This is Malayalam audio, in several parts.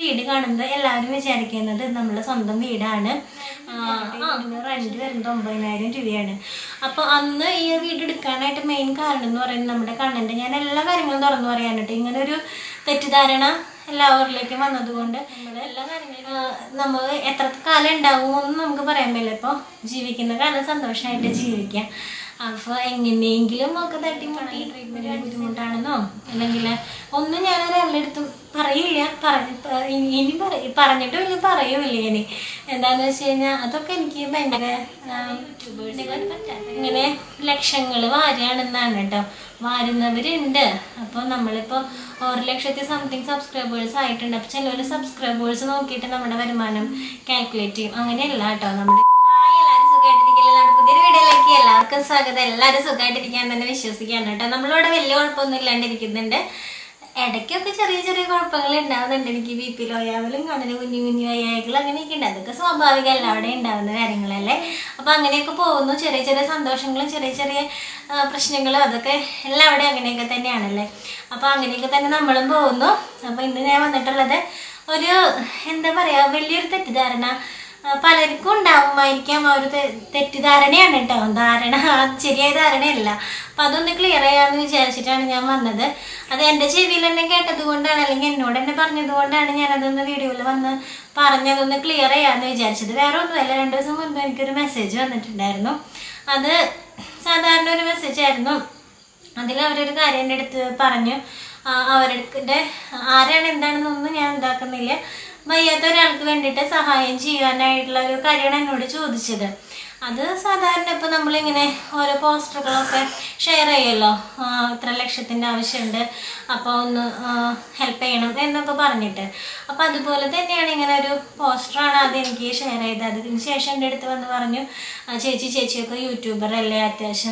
വീട് കാണുന്നത് എല്ലാവരും വിചാരിക്കുന്നത് നമ്മളെ സ്വന്തം വീടാണ് റെന്റ് വരുന്നത് ഒമ്പതിനായിരം രൂപയാണ് അപ്പോൾ അന്ന് ഈ വീട് എടുക്കാനായിട്ട് മെയിൻ കാരണം എന്ന് പറയുന്നത് നമ്മുടെ കണ്ണൻ്റെ ഞാൻ എല്ലാ കാര്യങ്ങളും തുറന്നു പറയാനായിട്ട് ഇങ്ങനെ ഒരു തെറ്റിദ്ധാരണ എല്ലാവരിലേക്കും വന്നതുകൊണ്ട് നമ്മുടെ എല്ലാ കാര്യങ്ങളും നമ്മൾ എത്ര കാലം ഉണ്ടാവുമെന്ന് നമുക്ക് പറയാൻ പറ്റില്ല ഇപ്പോൾ ജീവിക്കുന്ന കാലം സന്തോഷമായിട്ട് ജീവിക്കാം അപ്പോൾ എങ്ങനെയെങ്കിലും ഒക്കെ തട്ടിമുട്ടി ട്രീറ്റ്മെൻറ്റ് ബുദ്ധിമുട്ടാണെന്നോ അല്ലെങ്കിൽ ഒന്നും ഞാൻ ഒരാളുടെ അടുത്തും പറയില്ല പറഞ്ഞ് പ- ഇനി ഇനി പറ- പറഞ്ഞിട്ടും ഇല്ല പറയൂല ഇനി എന്താന്ന് വെച്ച് കഴിഞ്ഞാൽ അതൊക്കെ എനിക്ക് ഭയങ്കര ആം, ഇങ്ങനെ ലക്ഷങ്ങൾ വാരുകയാണെന്നാണ് കേട്ടോ വാരുന്നവരുണ്ട് അപ്പോൾ നമ്മളിപ്പോൾ ഒരു ലക്ഷത്തി സംതിങ് സബ്സ്ക്രൈബേഴ്സ് ആയിട്ടുണ്ട് അപ്പോൾ ചിലവർ സബ്സ്ക്രൈബേഴ്സ് നോക്കിയിട്ട് നമ്മുടെ വരുമാനം കാൽക്കുലേറ്റ് ചെയ്യും അങ്ങനെയല്ല കേട്ടോ നമ്മുടെ ഹായ് എല്ലാവരും സുഖമായിട്ടിരിക്കില്ല നമ്മുടെ പുതിയൊരു വീഡിയോയിലേക്ക് എല്ലാവർക്കും സ്വാഗതം എല്ലാവരും സുഖമായിട്ടിരിക്കാൻ തന്നെ വിശ്വസിക്കാൻ കേട്ടോ നമ്മളിവിടെ വലിയ കുഴപ്പമൊന്നും ഇല്ലാണ്ടിരിക്കുന്നുണ്ട് ഇടയ്ക്കൊക്കെ ചെറിയ ചെറിയ കുഴപ്പങ്ങൾ ഉണ്ടാവുന്നുണ്ട് എനിക്ക് ബി പി ലോയാവലും കണ്ണിന് കുഞ്ഞു കുഞ്ഞു വയ്യായ്കൾ അങ്ങനെയൊക്കെ ഉണ്ട് അതൊക്കെ സ്വാഭാവികം എല്ലാവരുടെയും ഉണ്ടാവുന്ന കാര്യങ്ങളല്ലേ അപ്പം അങ്ങനെയൊക്കെ പോകുന്നു ചെറിയ ചെറിയ സന്തോഷങ്ങളും ചെറിയ ചെറിയ ആ, പ്രശ്നങ്ങളും അതൊക്കെ എല്ലാവരുടെയും അങ്ങനെയൊക്കെ തന്നെയാണല്ലേ അപ്പം അങ്ങനെയൊക്കെ തന്നെ നമ്മളും പോകുന്നു അപ്പം ഇന്ന് ഞാൻ വന്നിട്ടുള്ളത് ഒരു എന്താ പറയുക വലിയൊരു തെറ്റിദ്ധാരണ ആ, പലർക്കും ഉണ്ടാവുമായിരിക്കാം ആ ഒരു തെ- തെറ്റിദ്ധാരണയാണ് കേട്ടോ ധാരണ ശരിയായ ധാരണയല്ല അപ്പം അതൊന്ന് ക്ലിയർ ചെയ്യാമെന്ന് വിചാരിച്ചിട്ടാണ് ഞാൻ വന്നത് അത് എൻ്റെ ചെവിയിൽ തന്നെ കേട്ടത് കൊണ്ടാണ് അല്ലെങ്കിൽ എന്നോട് തന്നെ പറഞ്ഞത് കൊണ്ടാണ് ഞാനതൊന്ന് വീഡിയോയിൽ വന്ന് പറഞ്ഞതൊന്ന് ക്ലിയർ ചെയ്യാമെന്ന് വിചാരിച്ചത് വേറെ ഒന്നുമല്ല രണ്ട് ദിവസം മുൻപ് എനിക്കൊരു മെസ്സേജ് വന്നിട്ടുണ്ടായിരുന്നു അത് സാധാരണ ഒരു മെസ്സേജ് ആയിരുന്നു അതിൽ അവരൊരു കാര്യം എൻ്റെ അടുത്ത് പറഞ്ഞു ആ, അവരുടെ ആരാണ് എന്താണെന്നൊന്നും ഞാൻ ഉണ്ടാക്കുന്നില്ല വയ്യാത്ത ഒരാൾക്ക് വേണ്ടിയിട്ട് സഹായം ചെയ്യാനായിട്ടുള്ള ഒരു കാര്യമാണ് എന്നോട് ചോദിച്ചത് അത് സാധാരണ ഇപ്പോൾ നമ്മളിങ്ങനെ ഓരോ പോസ്റ്ററുകളൊക്കെ ഷെയർ ചെയ്യുമല്ലോ ആ, ഇത്ര ലക്ഷത്തിൻ്റെ ആവശ്യമുണ്ട് അപ്പോൾ ഒന്ന് ഹെൽപ്പ് ചെയ്യണം എന്നൊക്കെ പറഞ്ഞിട്ട് അപ്പോൾ അതുപോലെ തന്നെയാണ് ഇങ്ങനെ ഒരു പോസ്റ്ററാണ് അത് എനിക്ക് ഷെയർ ചെയ്തത് അതിന് ശേഷം എൻ്റെ അടുത്ത് വന്ന് പറഞ്ഞു "ആ, ചേച്ചി ചേച്ചിയൊക്കെ യൂട്യൂബർ അല്ലേ അത്യാവശ്യം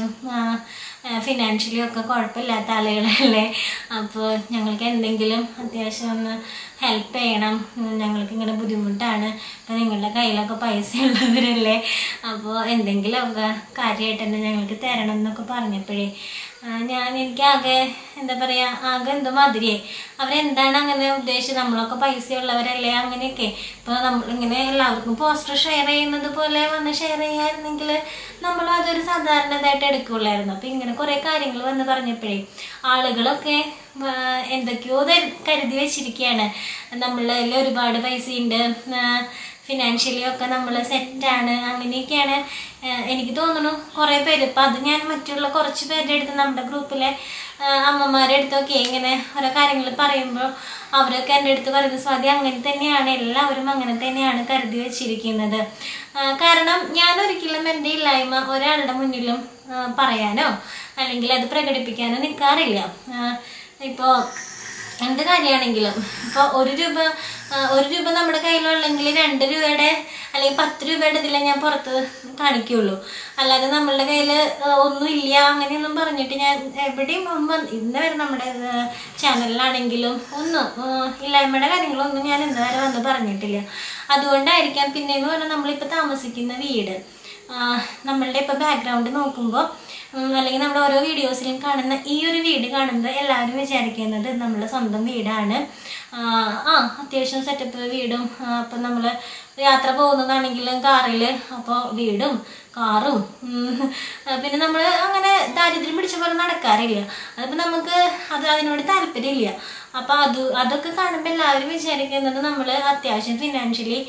ഫിനാൻഷ്യലി ഒക്കെ കുഴപ്പമില്ലാത്ത ആളുകളല്ലേ അപ്പോൾ ഞങ്ങൾക്ക് എന്തെങ്കിലും അത്യാവശ്യം ഒന്ന് ഹെൽപ്പ് ചെയ്യണം ഉം, ഞങ്ങൾക്ക് ഇങ്ങനെ ബുദ്ധിമുട്ടാണ് അപ്പോൾ നിങ്ങളുടെ കയ്യിലൊക്കെ പൈസ ഉള്ളവരല്ലേ അപ്പോൾ എന്തെങ്കിലുമൊക്കെ കാര്യമായിട്ട് തന്നെ ഞങ്ങൾക്ക് തരണം എന്നൊക്കെ പറഞ്ഞപ്പോഴേ ആ, ഞാൻ എനിക്ക് ആകെ എന്താ പറയുക ആകെ എന്തോ മാതിരിയായി അവരെന്താണ് അങ്ങനെ ഉദ്ദേശിച്ചത് നമ്മളൊക്കെ പൈസ ഉള്ളവരല്ലേ അങ്ങനെയൊക്കെ ഇപ്പോൾ നമ്മളിങ്ങനെ എല്ലാവർക്കും പോസ്റ്റർ ഷെയർ ചെയ്യുന്നത് പോലെ വന്ന് ഷെയർ ചെയ്യായിരുന്നെങ്കിൽ നമ്മൾ അതൊരു സാധാരണതായിട്ട് എടുക്കുള്ളായിരുന്നു അപ്പം ഇങ്ങനെ കുറേ കാര്യങ്ങൾ വന്ന് പറഞ്ഞപ്പോഴേ ആളുകളൊക്കെ ആ, എന്തൊക്കെയോ ധരി- കരുതി വെച്ചിരിക്കുകയാണ് നമ്മളുടെ കയ്യിൽ ഒരുപാട് പൈസയുണ്ട് ഫിനാൻഷ്യലി ഒക്കെ നമ്മൾ സെറ്റാണ് അങ്ങനെയൊക്കെയാണ് ആ, എനിക്ക് തോന്നുന്നു കുറേ പേര് ഇപ്പം അത് ഞാൻ മറ്റുള്ള കുറച്ച് പേരുടെ അടുത്ത് നമ്മുടെ ഗ്രൂപ്പിലെ ആ, അമ്മമാരുടെ അടുത്തൊക്കെ ഇങ്ങനെ ഓരോ കാര്യങ്ങൾ പറയുമ്പോൾ അവരൊക്കെ എൻ്റെ അടുത്ത് പറയുന്നത് സ്വാതി അങ്ങനെ തന്നെയാണ് എല്ലാവരും അങ്ങനെ തന്നെയാണ് കരുതി വെച്ചിരിക്കുന്നത് ആ, കാരണം ഞാൻ ഒരിക്കലും എൻ്റെ ഇല്ലായ്മ ഒരാളുടെ മുന്നിലും ആ, പറയാനോ അല്ലെങ്കിൽ അത് പ്രകടിപ്പിക്കാനോ നിൽക്കാറില്ല ഇപ്പോൾ എന്ത് കാര്യമാണെങ്കിലും ഇപ്പോൾ ഒരു രൂപ ആ, ഒരു രൂപ നമ്മുടെ കയ്യിലുള്ളെങ്കിൽ രണ്ട് രൂപയുടെ അല്ലെങ്കിൽ പത്ത് രൂപയുടെ ഇതിലേ ഞാൻ പുറത്ത് കാണിക്കുള്ളൂ അല്ലാതെ നമ്മളുടെ കയ്യിൽ ഒന്നും ഇല്ല അങ്ങനെയൊന്നും പറഞ്ഞിട്ട് ഞാൻ എവിടെയും മുമ്പ് ഇന്ന് വരെ നമ്മുടെ ചാനലിലാണെങ്കിലും ഒന്നും ആ, ഇല്ലായ്മയുടെ കാര്യങ്ങളൊന്നും ഞാൻ ഇന്ന് വരെ വന്ന് പറഞ്ഞിട്ടില്ല അതുകൊണ്ടായിരിക്കാം പിന്നെയെന്ന് പറഞ്ഞാൽ നമ്മളിപ്പോൾ താമസിക്കുന്ന വീട് ആ, നമ്മളുടെ ഇപ്പോൾ ബാക്ക്ഗ്രൗണ്ട് നോക്കുമ്പോൾ ഉം, അല്ലെങ്കിൽ നമ്മുടെ ഓരോ വീഡിയോസിലും കാണുന്ന ഈ ഒരു വീട് കാണുമ്പോൾ എല്ലാവരും വിചാരിക്കുന്നത് നമ്മുടെ സ്വന്തം വീടാണ് ആ ആ, അത്യാവശ്യം സെറ്റപ്പ് വീടും അപ്പം നമ്മൾ യാത്ര പോകുന്നതാണെങ്കിലും കാറിൽ അപ്പോൾ വീടും കാറും ഉം, ആ, പിന്നെ നമ്മൾ അങ്ങനെ ദാരിദ്ര്യം പിടിച്ച പോലെ നടക്കാറില്ല അതിപ്പോൾ നമുക്ക് അത് അതിനോട് താല്പര്യമില്ല അപ്പോൾ അത് അതൊക്കെ കാണുമ്പോൾ എല്ലാവരും വിചാരിക്കുന്നത് നമ്മൾ അത്യാവശ്യം ഫിനാൻഷ്യലി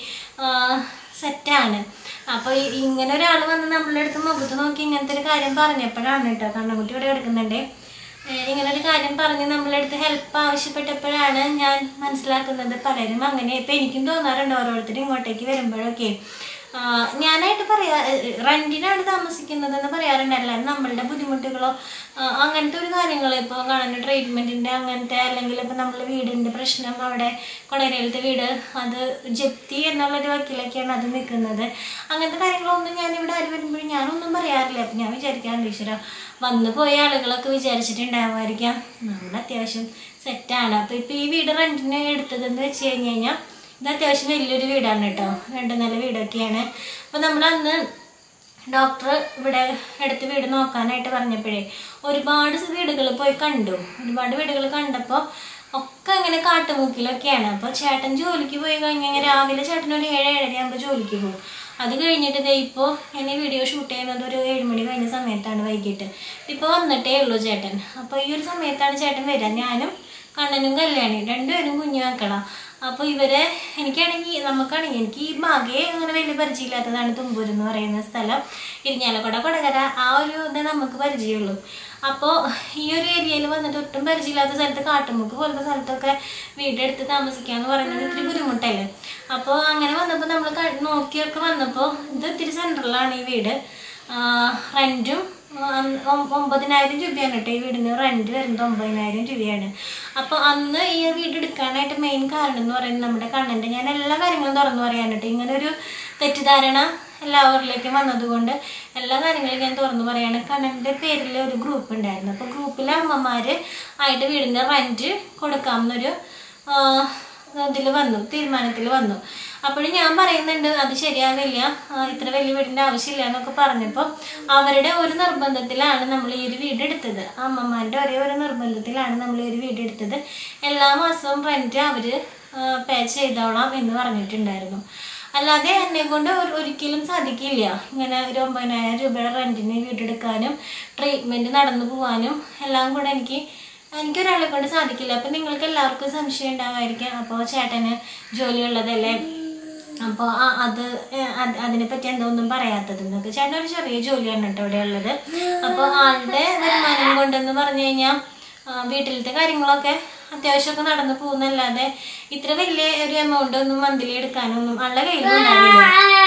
സെറ്റാണ് അപ്പോൾ ഇങ്ങനെ ഒരാൾ വന്ന് നമ്മളുടെ അടുത്ത് മുഖത്ത് നോക്കി ഇങ്ങനത്തെ ഒരു കാര്യം പറഞ്ഞപ്പോഴാണ് കേട്ടോ കണ്ണുകുട്ടി ഇവിടെ എടുക്കുന്നുണ്ട് ഇങ്ങനെ ഒരു കാര്യം പറഞ്ഞ് നമ്മളെ അടുത്ത് ഹെൽപ്പ് ആവശ്യപ്പെട്ടപ്പോഴാണ് ഞാൻ മനസ്സിലാക്കുന്നത് പലരും അങ്ങനെ ഇപ്പം എനിക്കും തോന്നാറുണ്ട് ഓരോരുത്തരും ഇങ്ങോട്ടേക്ക് വരുമ്പോഴൊക്കെ ആ, ഞാനായിട്ട് പറയാ റെന്റിനാണ് താമസിക്കുന്നതെന്ന് പറയാറുണ്ട് അല്ലാതെ നമ്മളുടെ ബുദ്ധിമുട്ടുകളോ ആ, അങ്ങനത്തെ ഒരു കാര്യങ്ങൾ ഇപ്പോൾ കാണുന്ന ട്രീറ്റ്മെൻറ്റിൻ്റെ അങ്ങനത്തെ അല്ലെങ്കിൽ ഇപ്പോൾ നമ്മൾ വീടിൻ്റെ പ്രശ്നം അവിടെ കൊടകരയിലത്തെ വീട് അത് ജപ്തി എന്നുള്ളൊരു വക്കീലൊക്കെയാണ് അത് നിൽക്കുന്നത് അങ്ങനത്തെ കാര്യങ്ങളൊന്നും ഞാൻ ഇവിടെ ആര് വരുമ്പോഴും ഞാനൊന്നും പറയാറില്ല അപ്പം ഞാൻ വിചാരിക്കാറുണ്ട് ഈശ്വര വന്നു പോയ ആളുകളൊക്കെ വിചാരിച്ചിട്ടുണ്ടാവുമായിരിക്കാം നമ്മൾ അത്യാവശ്യം സെറ്റാണ് അപ്പോൾ ഇപ്പോൾ ഈ വീട് റെൻറ്റിന് എടുത്തതെന്ന് വെച്ച് കഴിഞ്ഞ് കഴിഞ്ഞാൽ ഇത് അത്യാവശ്യം വലിയൊരു വീടാണ് കേട്ടോ രണ്ട് നില വീടൊക്കെയാണ് അപ്പോൾ നമ്മളന്ന് ഡോക്ടർ ഇവിടെ അടുത്ത് വീട് നോക്കാനായിട്ട് പറഞ്ഞപ്പോഴേ ഒരുപാട് വീടുകൾ പോയി കണ്ടു ഒരുപാട് വീടുകൾ കണ്ടപ്പോൾ ഒക്കെ ഒക്കെ അങ്ങനെ കാട്ടുമുക്കിലൊക്കെയാണ് അപ്പോൾ ചേട്ടൻ ജോലിക്ക് പോയി കഴിഞ്ഞാൽ രാവിലെ ചേട്ടൻ ഒരു ഏഴ് ഏഴര ആകുമ്പോൾ ജോലിക്ക് പോകും അത് കഴിഞ്ഞിട്ട് ദേ ഇപ്പോൾ എന്നെ വീഡിയോ ഷൂട്ട് ചെയ്യുന്നത് ഒരു ഏഴ് മണി കഴിഞ്ഞ സമയത്താണ് വൈകിട്ട് ഇപ്പോൾ വന്നിട്ടേ ഉള്ളൂ ചേട്ടൻ അപ്പോൾ ഈ ഒരു സമയത്താണ് ചേട്ടൻ വരിക ഞാനും കണ്ണനും കല്യാണി രണ്ടുപേരും കുഞ്ഞു മക്കളാ അപ്പോൾ ഇവരെ എനിക്കാണെങ്കിൽ നമുക്കാണെങ്കിൽ എനിക്ക് ഈ ഭാഗ്യേ അങ്ങനെ വലിയ പരിചയമില്ലാത്തതാണ് തുമ്പൂർ എന്ന് പറയുന്ന സ്ഥലം ഇരിഞ്ഞാലക്കുട കൊടകര ആ ഒരു ഇത് നമുക്ക് പരിചയമുള്ളൂ അപ്പോൾ ഈ ഒരു ഏരിയയിൽ വന്നിട്ട് ഒട്ടും പരിചയമില്ലാത്ത സ്ഥലത്ത് കാട്ടുമുക്ക് പോലത്തെ സ്ഥലത്തൊക്കെ വീടെടുത്ത് താമസിക്കുക എന്ന് പറയുന്നത് ഇത്തിരി ബുദ്ധിമുട്ടല്ലേ അപ്പോൾ അങ്ങനെ വന്നപ്പോൾ നമ്മൾ നോക്കിയൊക്കെ വന്നപ്പോൾ ഇത് ഇത്തിരി സെൻട്രലാണ് ഈ വീട് റെൻറ്റും ഒമ്പതിനായിരം രൂപയാണ് കേട്ടോ ഈ വീടിന് റെൻറ്റ് വരുന്നത് ഒമ്പതിനായിരം രൂപയാണ് അപ്പോൾ അന്ന് ഈ വീട് എടുക്കാനായിട്ട് മെയിൻ കാരണം എന്ന് പറയുന്നത് നമ്മുടെ കണ്ണൻ്റെ ഞാൻ എല്ലാ കാര്യങ്ങളും തുറന്നു പറയാനായിട്ട് ഇങ്ങനെ ഒരു തെറ്റിദ്ധാരണ എല്ലാവരിലേക്കും വന്നതുകൊണ്ട് എല്ലാ കാര്യങ്ങളും ഞാൻ തുറന്നു പറയാണ് കണ്ണൻ്റെ പേരിൽ ഒരു ഗ്രൂപ്പ് ഉണ്ടായിരുന്നു അപ്പോൾ ഗ്രൂപ്പിലെ അമ്മമാർ ആയിട്ട് വീടിൻ്റെ റെൻറ്റ് കൊടുക്കാമെന്നൊരു ഇതിൽ വന്നു തീരുമാനത്തിൽ വന്നു അപ്പോഴും ഞാൻ പറയുന്നുണ്ട് അത് ശരിയാവില്ല ആ, ഇത്ര വലിയ വീടിൻ്റെ ആവശ്യമില്ല എന്നൊക്കെ പറഞ്ഞപ്പോൾ അവരുടെ ഒരു നിർബന്ധത്തിലാണ് നമ്മൾ ഈ ഒരു വീട് എടുത്തത് അമ്മമാരുടെ ഒരേ ഒരു നിർബന്ധത്തിലാണ് നമ്മൾ ഈ ഒരു വീട് എടുത്തത് എല്ലാ മാസവും റെൻറ്റ് അവർ പേ ചെയ്തോളാം എന്ന് പറഞ്ഞിട്ടുണ്ടായിരുന്നു അല്ലാതെ എന്നെ കൊണ്ട് ഒരു- ഒരിക്കലും സാധിക്കില്ല ഇങ്ങനെ ഒരു ഒമ്പതിനായിരം രൂപയുടെ റെൻറ്റിന് വീടെടുക്കാനും ട്രീറ്റ്മെൻറ്റ് നടന്നു പോകാനും എല്ലാം കൂടെ എനിക്ക് എനിക്കൊരാളെ കൊണ്ട് സാധിക്കില്ല അപ്പം നിങ്ങൾക്ക് എല്ലാവർക്കും സംശയം ഉണ്ടാവുമായിരിക്കാം അപ്പോൾ ചേട്ടന് ജോലിയുള്ളതല്ലേ അപ്പോൾ അത് ഏഹ്, അത് അതിനെപ്പറ്റി എന്തൊന്നും പറയാത്തത് എന്നൊക്കെ ചേട്ടൻ ഒരു ചെറിയ ജോലിയാണ് കേട്ടോ ഇവിടെ ഉള്ളത് അപ്പോൾ ആളുടെ വരുമാനം കൊണ്ടെന്ന് പറഞ്ഞു കഴിഞ്ഞാൽ വീട്ടിലത്തെ കാര്യങ്ങളൊക്കെ അത്യാവശ്യമൊക്കെ നടന്നു പോകുന്നല്ലാതെ ഇത്ര വലിയ ഒരു എമൗണ്ട് ഒന്നും മന്ത്ലി എടുക്കാനൊന്നും ആളുടെ കയ്യിലും ഉണ്ടാവില്ല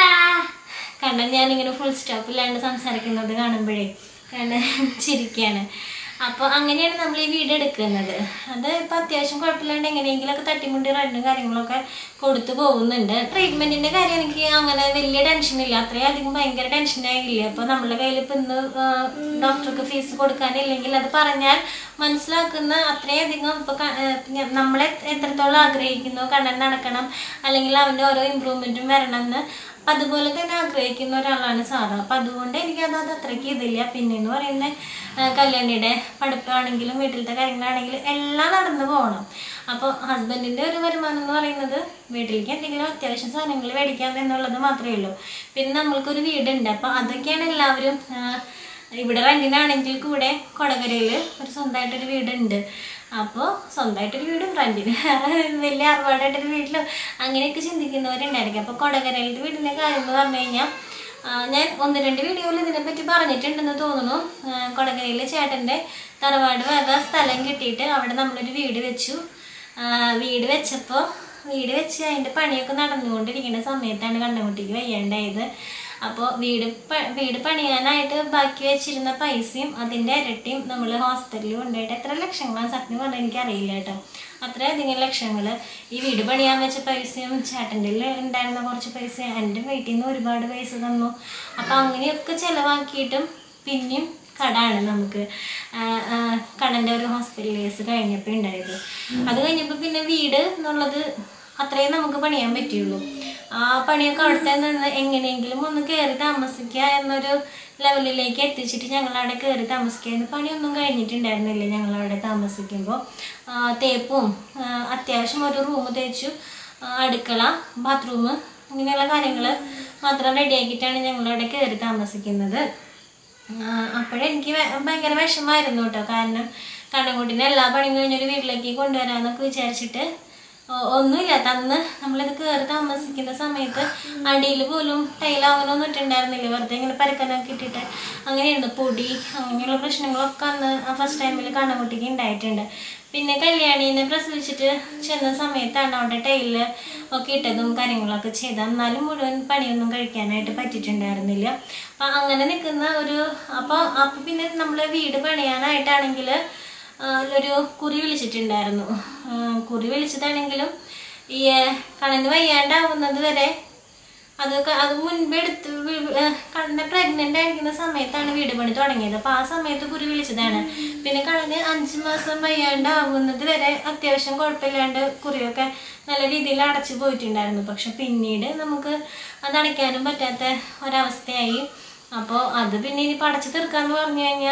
കാരണം ഞാനിങ്ങനെ ഫുൾ സ്റ്റോപ്പ് ഇല്ലാണ്ട് സംസാരിക്കുന്നത് കാണുമ്പോഴേ കാരണം ചിരിക്കുകയാണ് അപ്പോൾ അങ്ങനെയാണ് നമ്മൾ ഈ വീട് എടുക്കുന്നത് അത് ഇപ്പം അത്യാവശ്യം കുഴപ്പമില്ലാണ്ട് എങ്ങനെയെങ്കിലുമൊക്കെ തട്ടിമുട്ടി റെൻറ്റും കാര്യങ്ങളൊക്കെ കൊടുത്തു പോകുന്നുണ്ട് ട്രീറ്റ്മെൻറ്റിൻ്റെ കാര്യം എനിക്ക് അങ്ങനെ വലിയ ടെൻഷനില്ല അത്രയും അധികം ഭയങ്കര ടെൻഷനായില്ല അപ്പോൾ നമ്മുടെ കയ്യിൽ ഇപ്പം ഇന്ന് ഡോക്ടർക്ക് ഫീസ് കൊടുക്കാനില്ലെങ്കിൽ അത് പറഞ്ഞാൽ മനസ്സിലാക്കുന്ന അത്രയധികം ഇപ്പോൾ നമ്മളെ എത്രത്തോളം ആഗ്രഹിക്കുന്നു കണ്ണൻ നടക്കണം അല്ലെങ്കിൽ അവൻ്റെ ഓരോ ഇമ്പ്രൂവ്മെൻറ്റും വരണം എന്ന് അതുപോലെ തന്നെ ആഗ്രഹിക്കുന്ന ഒരാളാണ് സാറ അപ്പം അതുകൊണ്ട് എനിക്കത് അത് അത്രയ്ക്ക് ഇതില്ല പിന്നെ എന്ന് പറയുന്നത് കല്യാണിയുടെ പഠിപ്പാണെങ്കിലും വീട്ടിലത്തെ കാര്യങ്ങളാണെങ്കിലും എല്ലാം നടന്നു പോകണം അപ്പോൾ ഹസ്ബൻഡിൻ്റെ ഒരു വരുമാനം എന്ന് പറയുന്നത് വീട്ടിലേക്ക് എന്തെങ്കിലും അത്യാവശ്യം സാധനങ്ങൾ മേടിക്കാം എന്നുള്ളത് മാത്രമേ ഉള്ളൂ പിന്നെ നമ്മൾക്കൊരു വീടുണ്ട് അപ്പോൾ അതൊക്കെയാണ് എല്ലാവരും ആ, ഇവിടെ റെൻറ്റിനാണെങ്കിൽ കൂടെ കൊടകരയിൽ ഒരു സ്വന്തമായിട്ടൊരു വീടുണ്ട് അപ്പോൾ സ്വന്തമായിട്ടൊരു വീടും റെൻറ്റിന് വലിയ അറുപാടായിട്ടൊരു വീട്ടിലും അങ്ങനെയൊക്കെ ചിന്തിക്കുന്നവരുണ്ടായിരിക്കും അപ്പോൾ കൊടകരയിലത്തെ വീടിൻ്റെ കാര്യം എന്ന് പറഞ്ഞു കഴിഞ്ഞാൽ ആ, ഞാൻ ഒന്ന് രണ്ട് വീഡിയോയിൽ ഇതിനെപ്പറ്റി പറഞ്ഞിട്ടുണ്ടെന്ന് തോന്നുന്നു ആ, കൊടകരയിലെ ചേട്ടൻ്റെ തറവാട് വക സ്ഥലം കിട്ടിയിട്ട് അവിടെ നമ്മളൊരു വീട് വെച്ചു ആ, വീട് വെച്ചപ്പോൾ വീട് വെച്ച് അതിൻ്റെ പണിയൊക്കെ നടന്നുകൊണ്ടിരിക്കുന്ന സമയത്താണ് കണ്ണൻകുട്ടിക്ക് വയ്യാണ്ടായത് അപ്പോൾ വീട് പ- വീട് പണിയാനായിട്ട് ബാക്കി വെച്ചിരുന്ന പൈസയും അതിൻ്റെ ഇരട്ടിയും നമ്മൾ ഹോസ്പിറ്റലിൽ കൊണ്ടുപോയിട്ട് എത്ര ലക്ഷങ്ങളാണ് സത്യം പറഞ്ഞാൽ എനിക്കറിയില്ല കേട്ടോ അത്രയധികം ലക്ഷങ്ങൾ ഈ വീട് പണിയാൻ വെച്ച പൈസയും ചേട്ടൻ്റെ ഉണ്ടായിരുന്ന കുറച്ച് പൈസ എൻ്റെ വീട്ടിൽ നിന്ന് ഒരുപാട് പൈസ തന്നു അപ്പോൾ അങ്ങനെയൊക്കെ ചിലവാക്കിയിട്ടും പിന്നെയും കടാണ് നമുക്ക് കടൻ്റെ ഒരു ഹോസ്പിറ്റൽ കേസ് കഴിഞ്ഞപ്പോൾ ഉണ്ടായത് അത് കഴിഞ്ഞപ്പോൾ പിന്നെ വീട് എന്നുള്ളത് അത്രയും നമുക്ക് പണിയാൻ പറ്റുള്ളൂ ആ പണിയൊക്കെ അവിടുത്തെ നിന്ന് എങ്ങനെയെങ്കിലും ഒന്ന് കയറി താമസിക്കുക എന്നൊരു ലെവലിലേക്ക് എത്തിച്ചിട്ട് ഞങ്ങളവിടെ കയറി താമസിക്കായിരുന്നു പണിയൊന്നും കഴിഞ്ഞിട്ടുണ്ടായിരുന്നില്ല ഞങ്ങളവിടെ താമസിക്കുമ്പോൾ ആ, തേപ്പും ആ, അത്യാവശ്യം ഒരു റൂം തേച്ചു ആ, അടുക്കള ബാത്റൂം ഇങ്ങനെയുള്ള കാര്യങ്ങൾ മാത്രം റെഡിയാക്കിയിട്ടാണ് ഞങ്ങളവിടെ കയറി താമസിക്കുന്നത് അപ്പോഴെനിക്ക് ഭയങ്കര വിഷമായിരുന്നു കേട്ടോ കാരണം കണ്ണൻകുട്ടിനെ എല്ലാ പണിയും കഴിഞ്ഞൊരു വീട്ടിലേക്ക് കൊണ്ടുവരാമെന്നൊക്കെ വിചാരിച്ചിട്ട് ഒ- ഒന്നുമില്ല തന്ന് നമ്മളിത് കയറി താമസിക്കുന്ന സമയത്ത് അടിയിൽ പോലും ടൈൽ അങ്ങനെ ഒന്നും ഇട്ടുണ്ടായിരുന്നില്ല വെറുതെ ഇങ്ങനെ പരക്കാനൊക്കെ ഇട്ടിട്ട് അങ്ങനെയായിരുന്നു പൊടി അങ്ങനെയുള്ള പ്രശ്നങ്ങളൊക്കെ അന്ന് ഫസ്റ്റ് ടൈമിൽ കണ്ണൻകുട്ടിക്ക് ഉണ്ടായിട്ടുണ്ട് പിന്നെ കല്യാണീനെ പ്രസവിച്ചിട്ട് ചെന്ന സമയത്താണ് അവിടെ ടൈല് ഒക്കെ ഇട്ടതും കാര്യങ്ങളൊക്കെ ചെയ്ത് എന്നാലും മുഴുവൻ പണിയൊന്നും കഴിക്കാനായിട്ട് പറ്റിയിട്ടുണ്ടായിരുന്നില്ല അപ്പം അങ്ങനെ നിൽക്കുന്ന ഒരു അപ്പോൾ അപ്പോൾ പിന്നെ നമ്മൾ വീട് പണിയാനായിട്ടാണെങ്കിൽ ഒരു കുറി വിളിച്ചിട്ടുണ്ടായിരുന്നു ആ, കുറി വിളിച്ചതാണെങ്കിലും ഈ കണ്ണന് വയ്യാണ്ടാവുന്നത് വരെ അത് ക- അത് മുൻപ് എടുത്ത് കണ്ണനെ പ്രഗ്നന്റ് ആയിരിക്കുന്ന സമയത്താണ് വീട് പണി തുടങ്ങിയത് അപ്പൊ ആ സമയത്ത് കുറി വിളിച്ചതാണ് പിന്നെ കണ്ണന് അഞ്ചു മാസം വയ്യാണ്ടാവുന്നത് വരെ അത്യാവശ്യം കുഴപ്പമില്ലാണ്ട് കുറിയൊക്കെ നല്ല രീതിയിൽ അടച്ചു പോയിട്ടുണ്ടായിരുന്നു പക്ഷെ പിന്നീട് നമുക്ക് അത് അടയ്ക്കാനും പറ്റാത്ത ഒരവസ്ഥയായി അപ്പോൾ അത് പിന്നെ ഇനി അടച്ചു തീർക്കാന്ന് പറഞ്ഞു കഴിഞ്ഞാൽ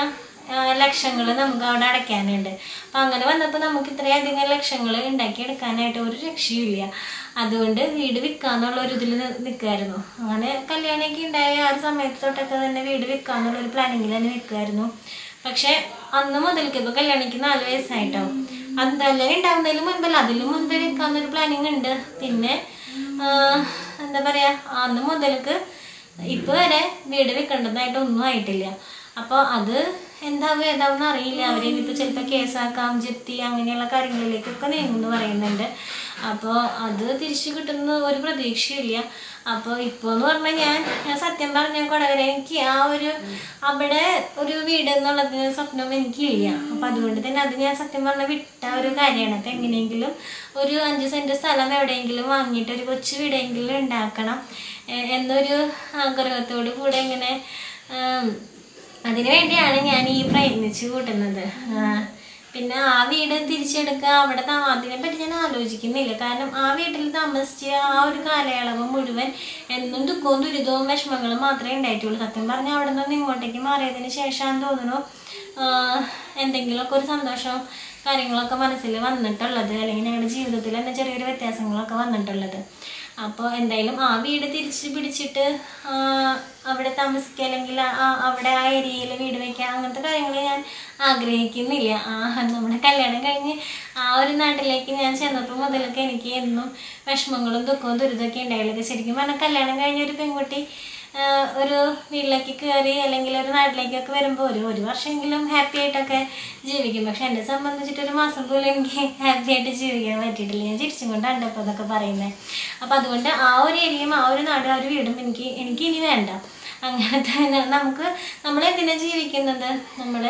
ലക്ഷങ്ങൾ നമുക്ക് അവിടെ അടയ്ക്കാനുണ്ട് അപ്പം അങ്ങനെ വന്നപ്പോൾ നമുക്ക് ഇത്രയധികം ലക്ഷങ്ങൾ ഉണ്ടാക്കിയെടുക്കാനായിട്ട് ഒരു രക്ഷയുമില്ല അതുകൊണ്ട് വീട് വിൽക്കാന്നുള്ള ഒരു ഇതിൽ നിൽക്കുമായിരുന്നു അങ്ങനെ കല്യാണമൊക്കെ ഉണ്ടായ ആ ഒരു സമയത്ത് തൊട്ടൊക്കെ തന്നെ വീട് വിൽക്കാന്നുള്ള ഒരു പ്ലാനിങ്ങിൽ തന്നെ നിൽക്കുമായിരുന്നു പക്ഷെ അന്ന് മുതൽക്ക് ഇപ്പൊ കല്യാണിക്ക് നാല് വയസ്സായിട്ടോ അതല്ലേ ഉണ്ടാവുന്നതിന് മുൻപല്ല അതിലും മുൻപേ വെക്കാന്നൊരു പ്ലാനിങ് ഉണ്ട് പിന്നെ ആ, എന്താ പറയാ അന്ന് മുതൽക്ക് ഇപ്പൊ വരെ വീട് വെക്കേണ്ടതായിട്ട് ഒന്നും ആയിട്ടില്ല അപ്പോൾ അത് എന്താവും ഏതാവും അറിയില്ല അവരെ ഇനിയിപ്പോൾ ചിലപ്പോൾ കേസാക്കാം ജപ്തി അങ്ങനെയുള്ള കാര്യങ്ങളിലേക്കൊക്കെ നീങ്ങുമെന്ന് പറയുന്നുണ്ട് അപ്പോൾ അത് തിരിച്ചു കിട്ടുന്ന ഒരു പ്രതീക്ഷയില്ല അപ്പോൾ ഇപ്പോൾ എന്ന് പറഞ്ഞാൽ ഞാൻ ഞാൻ സത്യം പറഞ്ഞ കൊടകര എനിക്ക് ആ ഒരു അവിടെ ഒരു വീട് എന്നുള്ളതിന് സ്വപ്നം എനിക്കില്ല അപ്പം അതുകൊണ്ട് തന്നെ അത് ഞാൻ സത്യം പറഞ്ഞാൽ വിട്ട ഒരു കാര്യമാണ് അപ്പം എങ്ങനെയെങ്കിലും ഒരു അഞ്ച് സെൻറ്റ് സ്ഥലം എവിടെയെങ്കിലും വാങ്ങിയിട്ട് ഒരു കൊച്ചു വീടെങ്കിലും ഉണ്ടാക്കണം എ- എന്നൊരു ആഗ്രഹത്തോടു കൂടെ ഇങ്ങനെ ആം, അതിനു വേണ്ടിയാണ് ഞാൻ ഈ പ്രയത്നിച്ച് കൂട്ടുന്നത് ആ, പിന്നെ ആ വീട് തിരിച്ചെടുക്കുക അവിടെ താ അതിനെ പറ്റി ഞാൻ ആലോചിക്കുന്നില്ല കാരണം ആ വീട്ടിൽ താമസിച്ച ആ ഒരു കാലയളവ് മുഴുവൻ എന്നും ദുഃഖവും ദുരിതവും വിഷമങ്ങളും മാത്രമേ ഉണ്ടായിട്ടുള്ളൂ സത്യം പറഞ്ഞാൽ അവിടെ നിന്ന് ഇങ്ങോട്ടേക്ക് മാറിയതിന് ശേഷമാണെന്ന് തോന്നുന്നു ആ, എന്തെങ്കിലുമൊക്കെ ഒരു സന്തോഷം കാര്യങ്ങളൊക്കെ മനസ്സിൽ വന്നിട്ടുള്ളത് അല്ലെങ്കിൽ ഞങ്ങളുടെ ജീവിതത്തിൽ തന്നെ ചെറിയൊരു വ്യത്യാസങ്ങളൊക്കെ വന്നിട്ടുള്ളത് അപ്പോൾ എന്തായാലും ആ വീട് തിരിച്ച് പിടിച്ചിട്ട് ആ, അവിടെ താമസിക്കുക അല്ലെങ്കിൽ ആ- അവിടെ ആ ഏരിയയിൽ വീട് വയ്ക്കുക അങ്ങനത്തെ കാര്യങ്ങൾ ഞാൻ ആഗ്രഹിക്കുന്നില്ല ആ നമ്മുടെ കല്യാണം കഴിഞ്ഞ് ആ ഒരു നാട്ടിലേക്ക് ഞാൻ ചെന്നപ്പോൾ മുതലൊക്കെ എനിക്ക് എന്നും വിഷമങ്ങളും ദുഃഖവും ദുരിതമൊക്കെ ഉണ്ടായുള്ളത് ശരിക്കും പറഞ്ഞാൽ കല്യാണം കഴിഞ്ഞ ഒരു പെൺകുട്ടി ആ, ഒരു വീട്ടിലേക്ക് കയറി അല്ലെങ്കിൽ ഒരു നാട്ടിലേക്കൊക്കെ വരുമ്പോൾ ഒരു ഒരു വർഷമെങ്കിലും ഹാപ്പി ആയിട്ടൊക്കെ ജീവിക്കും പക്ഷെ എന്നെ സംബന്ധിച്ചിട്ട് ഒരു മാസം പോലും എനിക്ക് ഹാപ്പി ആയിട്ട് ജീവിക്കാൻ പറ്റിയിട്ടില്ല ഞാൻ ചിരിച്ചും കൊണ്ടാണ് ഇപ്പോൾ അതൊക്കെ പറയുന്നത് അപ്പം അതുകൊണ്ട് ആ ഒരു ഏരിയയും ആ ഒരു നാടും ആ ഒരു വീടും എനിക്ക് എനിക്ക് ഇനി വേണ്ട അങ്ങനത്തെ ന- നമുക്ക് നമ്മൾ എന്തിനാ ജീവിക്കുന്നത് നമ്മൾ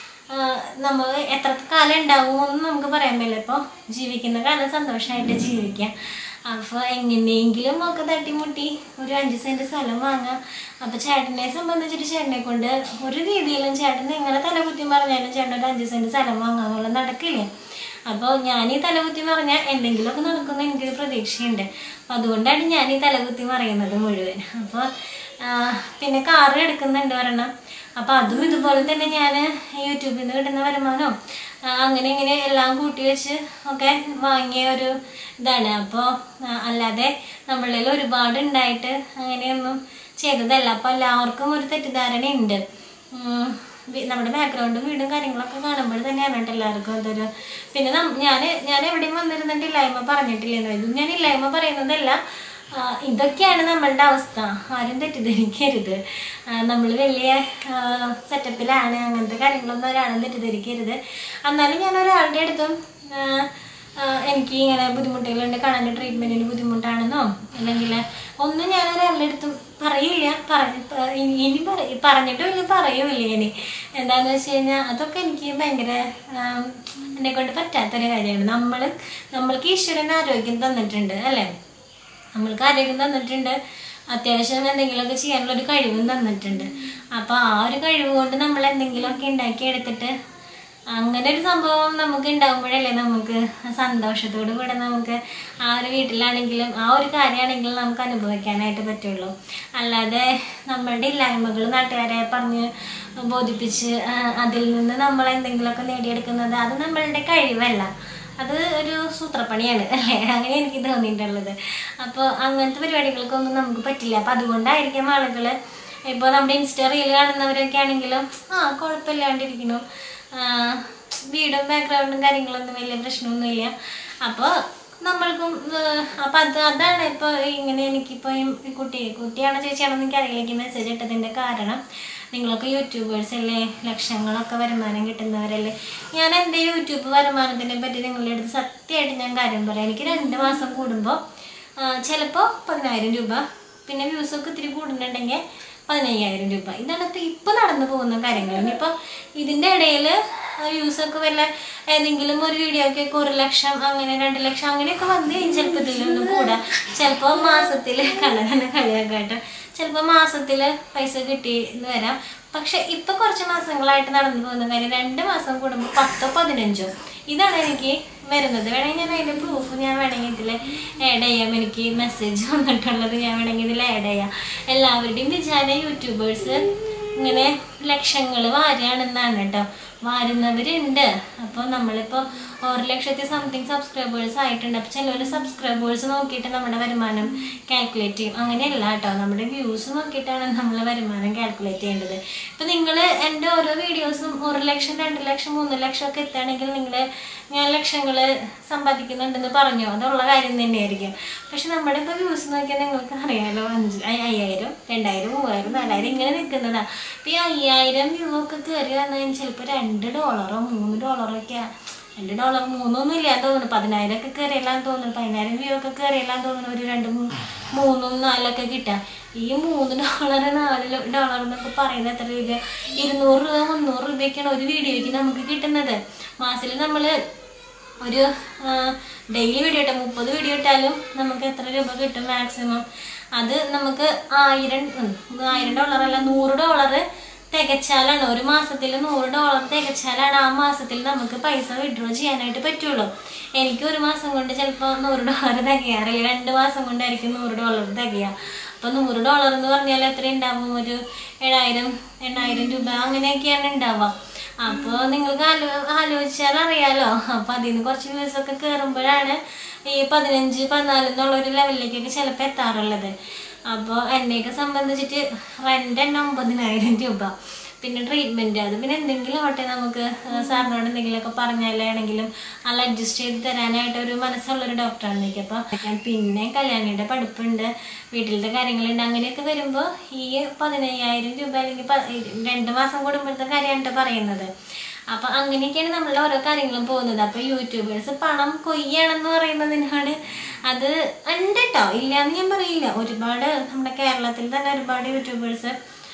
നമ്മൾ എത്ര കാലം ഉണ്ടാവുമെന്ന് നമുക്ക് പറയാൻ പറ്റില്ല ഇപ്പോൾ ജീവിക്കുന്ന കാലം സന്തോഷമായിട്ട് ജീവിക്കാം അപ്പോൾ എങ്ങനെയെങ്കിലും ഒക്കെ തട്ടിമുട്ടി ഒരു അഞ്ച് സെൻറ്റ് സ്ഥലം വാങ്ങാം അപ്പോൾ ചേട്ടനെ സംബന്ധിച്ചിട്ട് ചേട്ടനെ കൊണ്ട് ഒരു രീതിയിലും ചേട്ടൻ എങ്ങനെ തലകുത്തി പറഞ്ഞാലും ചേട്ടൻ ഒരു അഞ്ച് സെൻറ്റ് സ്ഥലം വാങ്ങാന്നുള്ള നടക്കില്ല അപ്പോൾ ഞാൻ ഈ തലകുത്തി പറഞ്ഞാൽ എന്തെങ്കിലുമൊക്കെ നടക്കുന്ന എനിക്കൊരു പ്രതീക്ഷയുണ്ട് അപ്പം അതുകൊണ്ടാണ് ഞാൻ ഈ തലകുത്തി മറിയുന്നത് മുഴുവൻ അപ്പോൾ പിന്നെ കാറ് എടുക്കുന്നുണ്ട് ഒരെണ്ണം അപ്പോൾ അതും ഇതുപോലെ തന്നെ ഞാൻ യൂട്യൂബിൽ നിന്ന് കിട്ടുന്ന വരുമാനവും ആ, അങ്ങനെ ഇങ്ങനെ എല്ലാം കൂട്ടി വെച്ച് ഒക്കെ വാങ്ങിയ ഒരു ഇതാണ് അപ്പോൾ അല്ലാതെ നമ്മളിൽ ഒരുപാട് ഉണ്ടായിട്ട് അങ്ങനെയൊന്നും ചെയ്തതല്ല അപ്പോൾ എല്ലാവർക്കും ഒരു തെറ്റിദ്ധാരണയുണ്ട് ഉം, വി- നമ്മുടെ ബാക്ക്ഗ്രൗണ്ടും വീടും കാര്യങ്ങളൊക്കെ കാണുമ്പോൾ തന്നെയാണ് കേട്ടോ എല്ലാവർക്കും അതൊരു പിന്നെ ഞാൻ ഞാൻ എവിടെയും വന്നിരുന്നിട്ട് ഇല്ലായ്മ പറഞ്ഞിട്ടില്ലെന്ന് ഇതും ഞാൻ ഇല്ലായ്മ പറയുന്നതല്ല ആ, ഇതൊക്കെയാണ് നമ്മളുടെ അവസ്ഥ ആരും തെറ്റിദ്ധരിക്കരുത് നമ്മൾ വലിയ സെറ്റപ്പിലാണ് അങ്ങനത്തെ കാര്യങ്ങളൊന്നും ഒരാളും തെറ്റിദ്ധരിക്കരുത് എന്നാലും ഞാൻ ഒരാളുടെ അടുത്തും ആ, ആ, എനിക്ക് ഇങ്ങനെ ബുദ്ധിമുട്ടുകളുണ്ട് കണ്ണിൻ്റെ ട്രീറ്റ്മെൻറ്റിന് ബുദ്ധിമുട്ടാണെന്നോ അല്ലെങ്കിൽ ഒന്നും ഞാൻ ഒരാളുടെ അടുത്തും പറയില്ല പറഞ്ഞ് പ- ഇനി ഇനി പറ- പറഞ്ഞിട്ടും ഇല്ല പറയൂല്ല ഇനി എന്താണെന്ന് വെച്ച് കഴിഞ്ഞാൽ അതൊക്കെ എനിക്ക് ഭയങ്കര എന്നെ കൊണ്ട് പറ്റാത്തൊരു കാര്യമാണ് നമ്മൾ നമ്മൾക്ക് ഈശ്വരൻ ആരോഗ്യം തന്നിട്ടുണ്ട് അല്ലേ നമ്മൾക്ക് ആരോഗ്യം തന്നിട്ടുണ്ട് അത്യാവശ്യം എന്തെങ്കിലുമൊക്കെ ചെയ്യാനുള്ള ഒരു കഴിവും തന്നിട്ടുണ്ട് അപ്പോൾ ആ ഒരു കഴിവ് കൊണ്ട് നമ്മൾ എന്തെങ്കിലുമൊക്കെ ഉണ്ടാക്കി എടുത്തിട്ട് അങ്ങനെ ഒരു സംഭവം നമുക്ക് ഉണ്ടാകുമ്പോഴല്ലേ നമുക്ക് സന്തോഷത്തോടു കൂടെ നമുക്ക് ആ ഒരു വീട്ടിലാണെങ്കിലും ആ ഒരു കാര്യമാണെങ്കിലും നമുക്ക് അനുഭവിക്കാനായിട്ട് പറ്റുള്ളൂ അല്ലാതെ നമ്മളുടെ ഇല്ലായ്മകൾ നാട്ടുകാരെ പറഞ്ഞ് ബോധിപ്പിച്ച് ആ, അതിൽ നിന്ന് നമ്മൾ എന്തെങ്കിലുമൊക്കെ നേടിയെടുക്കുന്നത് അത് നമ്മളുടെ കഴിവല്ല അത് ഒരു സൂത്രപ്പണിയാണ് അല്ലേ അങ്ങനെ എനിക്ക് തോന്നിയിട്ടുള്ളത് അപ്പോൾ അങ്ങനത്തെ പരിപാടികൾക്കൊന്നും നമുക്ക് പറ്റില്ല അപ്പം അതുകൊണ്ടായിരിക്കും ആളുകൾ ഇപ്പോൾ നമ്മുടെ ഇൻസ്റ്റ റീൽ കാണുന്നവരൊക്കെ ആണെങ്കിലും ആ കുഴപ്പമില്ലാണ്ടിരിക്കുന്നു ആ, വീടും ബാക്ക്ഗ്രൗണ്ടും കാര്യങ്ങളൊന്നും വലിയ പ്രശ്നമൊന്നുമില്ല അപ്പോൾ നമ്മൾക്കും അപ്പം അത് അതാണ് ഇപ്പോൾ ഇങ്ങനെ എനിക്കിപ്പോൾ ഈ കുട്ടി കുട്ടിയാണോ ചേച്ചിയാണോ എന്ന് എനിക്കറിയില്ല എനിക്ക് മെസ്സേജ് ഇട്ടതിൻ്റെ കാരണം നിങ്ങളൊക്കെ യൂട്യൂബേഴ്സ് അല്ലേ ലക്ഷങ്ങളൊക്കെ വരുമാനം കിട്ടുന്നവരല്ലേ ഞാൻ എൻ്റെ യൂട്യൂബ് വരുമാനത്തിനെ പറ്റി നിങ്ങളുടെ അടുത്ത് സത്യമായിട്ട് ഞാൻ കാര്യം പറയാം എനിക്ക് രണ്ട് മാസം കൂടുമ്പോൾ ചിലപ്പോൾ പതിനായിരം രൂപ പിന്നെ വ്യൂസൊക്കെ ഇത്തിരി കൂടുന്നുണ്ടെങ്കിൽ പതിനയ്യായിരം രൂപ ഇതാണ് ഇപ്പോൾ ഇപ്പോൾ നടന്നു പോകുന്ന കാര്യങ്ങൾ ഇനിയിപ്പോൾ ഇതിൻ്റെ ഇടയിൽ വ്യൂസൊക്കെ വല്ല ഏതെങ്കിലും ഒരു വീഡിയോക്കൊക്കെ ഒരു ലക്ഷം അങ്ങനെ രണ്ട് ലക്ഷം അങ്ങനെയൊക്കെ വന്നു കഴിഞ്ഞാൽ ചിലപ്പോൾ ഇതിലൊന്നും കൂടാ ചിലപ്പോൾ മാസത്തിൽ കള്ള തന്നെ കളിയാക്കാട്ടോ ചിലപ്പോൾ മാസത്തിൽ പൈസ കിട്ടി എന്ന് വരാം പക്ഷെ ഇപ്പൊ കുറച്ച് മാസങ്ങളായിട്ട് നടന്നു പോകുന്ന കാര്യം രണ്ട് മാസം കൂടുമ്പോൾ പത്തോ പതിനഞ്ചോ ഇതാണ് എനിക്ക് വരുന്നത് വേണമെങ്കിൽ ഞാൻ അതിന്റെ പ്രൂഫ് ഞാൻ വേണമെങ്കിൽ ഇതിൽ ആഡ് ചെയ്യാം എനിക്ക് മെസ്സേജ് വന്നിട്ടുള്ളത് ഞാൻ വേണമെങ്കിൽ ഇതിൽ ആഡ് ചെയ്യാം എല്ലാവരുടെയും വിചാരം യൂട്യൂബേഴ്സ് ഇങ്ങനെ ലക്ഷങ്ങൾ വാരുകയാണെന്നാണ് കേട്ടോ വാരുന്നവരുണ്ട് അപ്പോൾ നമ്മളിപ്പോൾ ഒരു ലക്ഷത്തി സംതിങ് സബ്സ്ക്രൈബേഴ്സ് ആയിട്ടുണ്ട് അപ്പോൾ ചിലവർ സബ്സ്ക്രൈബേഴ്സ് നോക്കിയിട്ട് നമ്മുടെ വരുമാനം കാൽക്കുലേറ്റ് ചെയ്യും അങ്ങനെയല്ല കേട്ടോ നമ്മുടെ വ്യൂസ് നോക്കിയിട്ടാണ് നമ്മൾ വരുമാനം കാൽക്കുലേറ്റ് ചെയ്യേണ്ടത് ഇപ്പം നിങ്ങൾ എൻ്റെ ഓരോ വീഡിയോസും ഒരു ലക്ഷം രണ്ട് ലക്ഷം മൂന്ന് ലക്ഷം ഒക്കെ എത്തുകയാണെങ്കിൽ നിങ്ങൾ ഞാൻ ലക്ഷങ്ങൾ സമ്പാദിക്കുന്നുണ്ടെന്ന് പറഞ്ഞു അതുള്ള കാര്യം തന്നെയായിരിക്കും പക്ഷെ നമ്മുടെ ഇപ്പോൾ വ്യൂസ് നോക്കിയാൽ നിങ്ങൾക്ക് അറിയാലോ അഞ്ച് അയ്യ- അയ്യായിരം രണ്ടായിരം മൂവായിരം നാലായിരം ഇങ്ങനെ നിൽക്കുന്നതാ അപ്പോൾ ഈ അയ്യായിരം വ്യൂ ഒക്കെ കയറി വന്നാൽ ചിലപ്പോൾ രണ്ട് ഡോളറോ മൂന്ന് ഡോളറോ ഒക്കെ രണ്ട് ഡോളർ മൂന്നൊന്നും ഇല്ല തോന്നുന്നു പതിനായിരം ഒക്കെ കയറിയെല്ലാം തോന്നുന്നു പതിനായിരം വ്യൂ ഒക്കെ കയറിയെല്ലാം തോന്നുന്നു ഒരു രണ്ട് മൂ- മൂന്നും നാലൊക്കെ കിട്ടാം ഈ മൂന്ന് ഡോളർ നാല് ഡോളർ എന്നൊക്കെ പറയുന്നത് എത്ര രൂപ ഇരുന്നൂറ് രൂപ മുന്നൂറ് രൂപയൊക്കെയാണ് ഒരു വീഡിയോയ്ക്ക് നമുക്ക് കിട്ടുന്നത് മാസത്തിൽ നമ്മൾ ഒരു ഡെയിലി വീഡിയോ ഇട്ടാൽ മുപ്പത് വീഡിയോ ഇട്ടാലും നമുക്ക് എത്ര രൂപ കിട്ടും മാക്സിമം അത് നമുക്ക് ആയിരം ഉം, ആയിരം ഡോളർ അല്ല നൂറ് ഡോളർ തികച്ചാലാണ് ഒരു മാസത്തിൽ നൂറ് ഡോളർ തികച്ചാലാണ് ആ മാസത്തിൽ നമുക്ക് പൈസ വിഡ്രോ ചെയ്യാനായിട്ട് പറ്റുള്ളൂ എനിക്ക് ഒരു മാസം കൊണ്ട് ചിലപ്പോൾ നൂറ് ഡോളർ തികയാറില്ല രണ്ട് മാസം കൊണ്ടായിരിക്കും നൂറ് ഡോളർ തികയുക അപ്പോൾ നൂറ് ഡോളർ എന്ന് പറഞ്ഞാൽ എത്ര ഉണ്ടാവും ഒരു ഏഴായിരം എണ്ണായിരം രൂപ അങ്ങനെയൊക്കെയാണ് ഉണ്ടാവുക അപ്പോൾ നിങ്ങൾക്ക് ആലോ ആലോചിച്ചാൽ അറിയാലോ അപ്പോൾ അതിൽ നിന്ന് കുറച്ച് ദിവസമൊക്കെ കയറുമ്പോഴാണ് ഈ പതിനഞ്ച് പതിനാല് എന്നുള്ള ഒരു ലെവലിലേക്കൊക്കെ ചിലപ്പോൾ എത്താറുള്ളത് അപ്പോൾ എന്നെയൊക്കെ സംബന്ധിച്ചിട്ട് റെൻ്റ് തന്നെ ഒമ്പതിനായിരം രൂപ പിന്നെ ട്രീറ്റ്മെൻറ്റ് അത് പിന്നെ എന്തെങ്കിലും ആവട്ടെ നമുക്ക് ആ, സാറിനോട് എന്തെങ്കിലുമൊക്കെ പറഞ്ഞാലാണെങ്കിലും ആൾ അഡ്ജസ്റ്റ് ചെയ്ത് തരാനായിട്ട് ഒരു മനസ്സുള്ളൊരു ഡോക്ടറാണ് എനിക്ക് അപ്പോൾ പിന്നെ കല്യാണിയുടെ പഠിപ്പുണ്ട് വീട്ടിലത്തെ കാര്യങ്ങളുണ്ട് അങ്ങനെയൊക്കെ വരുമ്പോൾ ഈ പതിനയ്യായിരം രൂപ അല്ലെങ്കിൽ പ- രണ്ട് മാസം കൂടുമ്പോഴത്തെ കാര്യമാണ് ട്ടോ പറയുന്നത് അപ്പൊ അങ്ങനെയൊക്കെയാണ് നമ്മളുടെ ഓരോ കാര്യങ്ങളും പോകുന്നത് അപ്പൊ യൂട്യൂബേഴ്സ് പണം കൊയ്യാണെന്ന് പറയുന്നതിനാണ് അത് ഉണ്ട് കേട്ടോ ഇല്ലാന്ന് ഞാൻ പറയില്ല ഒരുപാട് നമ്മുടെ കേരളത്തിൽ തന്നെ ഒരുപാട് യൂട്യൂബേഴ്സ്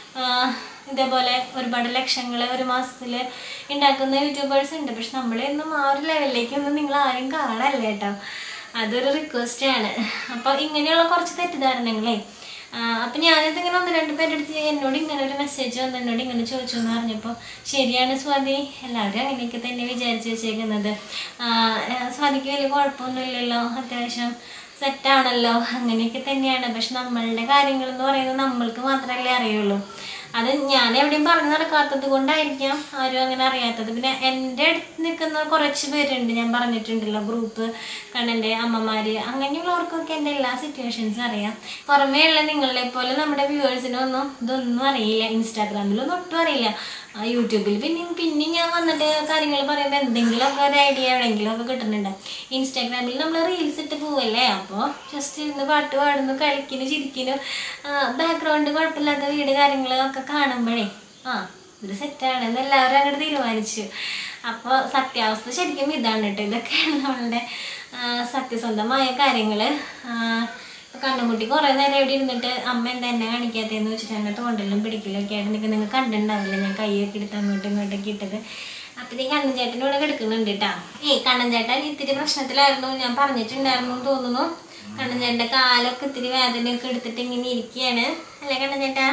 ഇതേപോലെ ഒരുപാട് ലക്ഷങ്ങൾ ഒരു മാസത്തിൽ ഉണ്ടാക്കുന്ന യൂട്യൂബേഴ്സ് ഉണ്ട് പക്ഷെ നമ്മളെയൊന്നും ആ ഒരു ലെവലിലേക്കൊന്നും നിങ്ങൾ ആരും കാണല്ലേ കേട്ടോ അതൊരു റിക്വസ്റ്റ് ആണ് അപ്പോൾ ഇങ്ങനെയുള്ള കുറച്ച് തെറ്റിദ്ധാരണകളെ അപ്പം ഞാനത് ഇങ്ങനെ ഒന്ന് രണ്ട് പേരുടെ അടുത്ത് എന്നോട് ഇങ്ങനെ ഒരു മെസ്സേജ് വന്ന് എന്നോട് ഇങ്ങനെ ചോദിച്ചു എന്ന് പറഞ്ഞപ്പോൾ ശരിയാണ് സ്വാതി എല്ലാവരും അങ്ങനെയൊക്കെ തന്നെ വിചാരിച്ച് വെച്ചേക്കുന്നത് ആ, ആ, സ്വാതിക്ക് വലിയ കുഴപ്പമൊന്നുമില്ലല്ലോ അത്യാവശ്യം സെറ്റാണല്ലോ അങ്ങനെയൊക്കെ തന്നെയാണ് പക്ഷെ നമ്മളുടെ കാര്യങ്ങൾ എന്ന് പറയുന്നത് നമ്മൾക്ക് മാത്രമല്ലേ അറിയുള്ളൂ അത് ഞാൻ എവിടെയും പറഞ്ഞു നടക്കാത്തത് കൊണ്ടായിരിക്കാം ആരും അങ്ങനെ അറിയാത്തത് പിന്നെ എൻ്റെ അടുത്ത് നിൽക്കുന്ന കുറച്ച് പേരുണ്ട് ഞാൻ പറഞ്ഞിട്ടുണ്ടല്ലോ ഗ്രൂപ്പ് കണ്ണൻ്റെ അമ്മമാര് അങ്ങനെയുള്ളവർക്കൊക്കെ എൻ്റെ എല്ലാ സിറ്റുവേഷൻസും അറിയാം പുറമേ ഉള്ള നിങ്ങളെ പോലെ നമ്മുടെ വ്യൂവേഴ്സിനൊന്നും ഇതൊന്നും അറിയില്ല ഇൻസ്റ്റാഗ്രാമിലൊന്നും ഒട്ടും അറിയില്ല ആ, യൂട്യൂബിൽ പിന്നെ പിന്നെ ഞാൻ വന്നിട്ട് കാര്യങ്ങൾ പറയുമ്പോൾ എന്തെങ്കിലുമൊക്കെ ഒരു ഐഡിയ എവിടെയെങ്കിലുമൊക്കെ കിട്ടുന്നുണ്ട് ഇൻസ്റ്റാഗ്രാമിൽ നമ്മൾ റീൽസ് ഇട്ട് പോവല്ലേ അപ്പോൾ ജസ്റ്റ് ഇരുന്ന് പാട്ട് പാടുന്നു കളിക്കുന്നു ചിരിക്കുന്നു ബാക്ക്ഗ്രൗണ്ട് കുഴപ്പമില്ലാത്ത വീട് കാര്യങ്ങളൊക്കെ കാണുമ്പോഴേ ആ ഇത് സെറ്റാണ് എന്ന് എല്ലാവരും അങ്ങോട്ട് തീരുമാനിച്ചു അപ്പോൾ സത്യാവസ്ഥ ശരിക്കും ഇതാണ് കേട്ടോ ഇതൊക്കെയാണ് നമ്മളുടെ ആ, സത്യസന്ധമായ കാര്യങ്ങൾ കണ്ണുകുട്ടി കുറേ നേരം ഇവിടെ ഇരുന്നിട്ട് അമ്മ എന്താ എന്നെ കാണിക്കാത്തതെന്ന് വെച്ചിട്ട് എന്നെ തോണ്ടലും പിടിക്കലും ഒക്കെ ആയിട്ട് നിങ്ങൾക്ക് നിങ്ങൾ കണ്ടിട്ടുണ്ടാവില്ല ഞാൻ കൈയൊക്കെ എടുത്ത് അങ്ങോട്ടും ഇങ്ങോട്ടൊക്കെ ഇട്ടത് അപ്പം ഈ കണ്ണൻ ചേട്ടൻ ഇവിടെ കിടക്കുന്നുണ്ട് കേട്ടാ ഏയ് കണ്ണൻ ചേട്ടൻ ഇത്തിരി പ്രശ്നത്തിലായിരുന്നു ഞാൻ പറഞ്ഞിട്ടുണ്ടായിരുന്നു എന്ന് തോന്നുന്നു കണ്ണൻ ചേട്ടൻ്റെ കാലൊക്കെ ഇത്തിരി വേദനയൊക്കെ എടുത്തിട്ട് ഇങ്ങനെ ഇരിക്കുകയാണ് അല്ലേ കണ്ണൻ ചേട്ടാ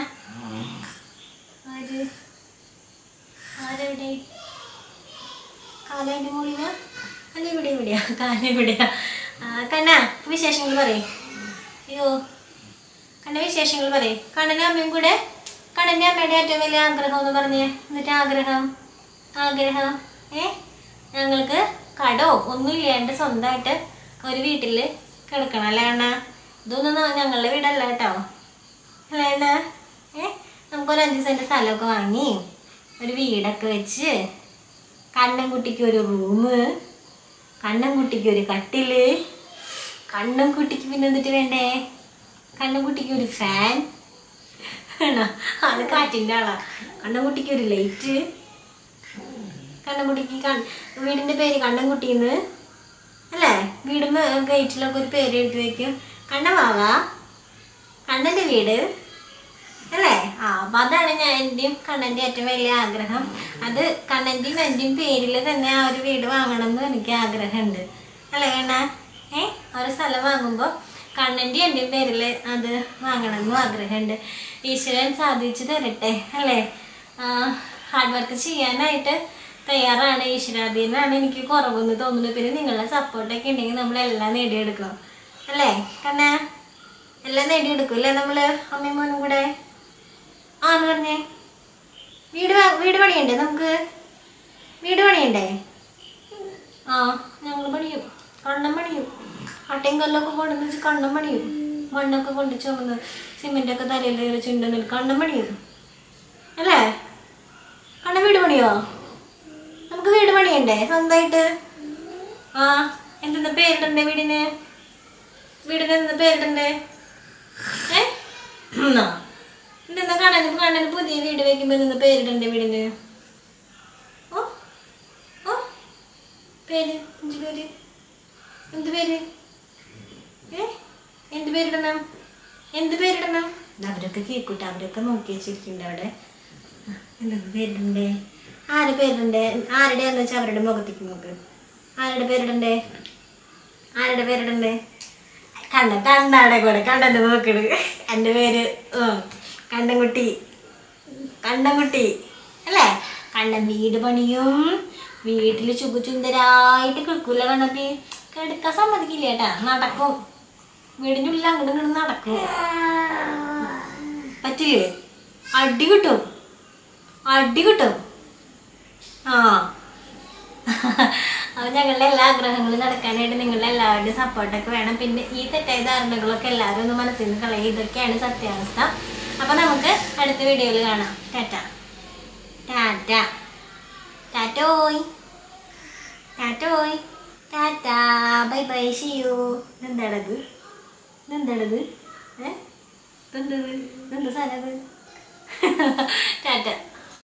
ആര് ആരെവിടെ കാലേൻ്റെ മുകളില അല്ല ഇവിടെ ഇവിടെയാ കാല ഇവിടെയാ ആ, കണ്ണാ വിശേഷങ്ങൾ പറയും അയ്യോ കണ്ണ വിശേഷങ്ങൾ പറയും കണ്ണൻ്റെ അമ്മയും കൂടെ കണ്ണൻ്റെ അമ്മയുടെ ഏറ്റവും വലിയ ആഗ്രഹം എന്ന് പറഞ്ഞേ എന്നിട്ട് ആഗ്രഹം ആഗ്രഹം ഏ ഞങ്ങൾക്ക് കടോ ഒന്നുമില്ലാണ്ട് സ്വന്തമായിട്ട് ഒരു വീട്ടിൽ കിടക്കണം അല്ലേ അണ്ണ ഇതൊന്നും ന- ഞങ്ങളുടെ വീടല്ല കേട്ടോ അല്ലേ അണ്ണ ഏ നമുക്കൊരു അഞ്ച് സെൻറ്റ് സ്ഥലമൊക്കെ വാങ്ങി ഒരു വീടൊക്കെ വെച്ച് കണ്ണൻകുട്ടിക്ക് ഒരു റൂമ് കണ്ണൻകുട്ടിക്ക് ഒരു കട്ടില് കണ്ണൻകുട്ടിക്ക് പിന്നെ എന്നിട്ട് വേണ്ടേ കണ്ണൻകുട്ടിക്ക് ഒരു ഫാൻ ആണോ ആള് കാറ്റിൻ്റെ ആളാ കണ്ണൻകുട്ടിക്ക് ഒരു ലൈറ്റ് കണ്ണൻകുട്ടിക്ക് കൺ വീടിൻ്റെ പേര് കണ്ണൻകുട്ടിന്ന് അല്ലേ വീടുമ്പോ ഗേറ്റിലൊക്കെ ഒരു പേര് എഴുതി വെക്കും കണ്ണമാവ കണ്ണൻ്റെ വീട് അല്ലേ ആ അപ്പൊ അതാണ് ഞാൻ എൻ്റെയും കണ്ണൻ്റെ ഏറ്റവും വലിയ ആഗ്രഹം അത് കണ്ണൻ്റെയും എൻ്റെയും പേരിൽ തന്നെ ആ ഒരു വീട് വാങ്ങണം എന്ന് എനിക്ക് ആഗ്രഹമുണ്ട് അല്ലേ കണ്ണ ഏ ഒരു സ്ഥലം വാങ്ങുമ്പോൾ കണ്ണൻ്റെയും എൻ്റെയും പേരിൽ അത് വാങ്ങണം എന്നും ആഗ്രഹമുണ്ട് ഈശ്വരൻ സാധിച്ചു തരട്ടെ അല്ലേ ഹാർഡ് വർക്ക് ചെയ്യാനായിട്ട് തയ്യാറാണ് ഈശ്വരാധീനാണ് എനിക്ക് കുറവെന്ന് തോന്നുന്നു പിന്നെ നിങ്ങളുടെ സപ്പോർട്ടൊക്കെ ഉണ്ടെങ്കിൽ നമ്മളെല്ലാം നേടിയെടുക്കണം അല്ലേ കണ്ണ എല്ലാം നേടിയെടുക്കും അല്ലേ നമ്മള് അമ്മയും മോനും കൂടെ ആന്ന് പറഞ്ഞേ വീട് വ- വീട് പണിയണ്ടേ നമുക്ക് വീട് പണിയണ്ടേ ആ ഞങ്ങൾ പണിയും കണ്ണം പണിയും അട്ടയും കല്ലൊക്കെ കൊണ്ടുവന്ന് വെച്ച് കണ്ണം പണിയും മണ്ണൊക്കെ കൊണ്ട് ചുമന്ന് സിമെൻ്റൊക്കെ തലയിൽ വെച്ചിട്ടുണ്ടെന്നിട്ട് കണ്ണം പണിയും അല്ലേ കണ്ണം വീട് പണിയോ നമുക്ക് വീട് പണിയണ്ടേ സ്വന്തമായിട്ട് ആ എന്തെന്നാ പേരിടണ്ടേ വീടിന് വീടിന് എന്താ പേരിടണ്ടേ ഏ എന്നാ എന്തെന്നാ കാണാൻ കാണാൻ പുതിയ വീട് വെക്കുമ്പോ എന്താ പേരിടണ്ടേ വീടിന് ഓ ഓ പേര് അഞ്ച് പേര് എന്ത് പേര് ഏ എന്ത് പേരിടണം എന്ത് പേരിടണം ദാ അവരൊക്കെ കേൾക്കൂട്ടെ അവരൊക്കെ നോക്കി വെച്ചിരിക്കുന്നുണ്ട് അവിടെ ആ, എന്തെന്ന് പേരിടണ്ടേ ആര് പേരിടണ്ടേ ആരുടെ എന്ന് വെച്ചാൽ അവരുടെ മുഖത്തേക്ക് നോക്ക് ആരുടെ പേരിടണ്ടേ ആരുടെ പേരിടണ്ടേ കണ്ട കണ്ടാടെ കൂടെ കണ്ടന്റെ നോക്കണ് എൻ്റെ പേര് ഉം, കണ്ടൻകുട്ടി കണ്ടൻകുട്ടി അല്ലേ കണ്ടൻ വീട് പണിയും വീട്ടിൽ ചുക്കുചുന്ദരായിട്ട് കിടക്കൂല കണ്ണപ്പി കിടക്കാൻ സമ്മതിക്കില്ല കേട്ടാ നടക്കും വീടിൻ്റെ ഉള്ളിൽ അങ്ങോട്ടും ഇങ്ങോട്ടും നടക്കും പറ്റില്ലേ അടി കിട്ടും അടി കിട്ടും ആ അപ്പോൾ ഞങ്ങളുടെ എല്ലാ ആഗ്രഹങ്ങളും നടക്കാനായിട്ട് നിങ്ങളുടെ എല്ലാവരുടെയും സപ്പോർട്ടൊക്കെ വേണം പിന്നെ ഈ തെറ്റായ ധാരണകളൊക്കെ എല്ലാവരും ഒന്ന് മനസ്സിൽ നിന്ന് കളയുക ഇതൊക്കെയാണ് സത്യാവസ്ഥ അപ്പോൾ നമുക്ക് അടുത്ത വീഡിയോയിൽ കാണാം ടാറ്റ ടാറ്റ ടാറ്റോയ് ടാറ്റോയ് ടാറ്റ ബൈ ബൈ ഷിയു എന്താണത് ഇതെന്താണത് ഏ ഇതെന്തത് ഇതെന്താ സാധനം ടാറ്റ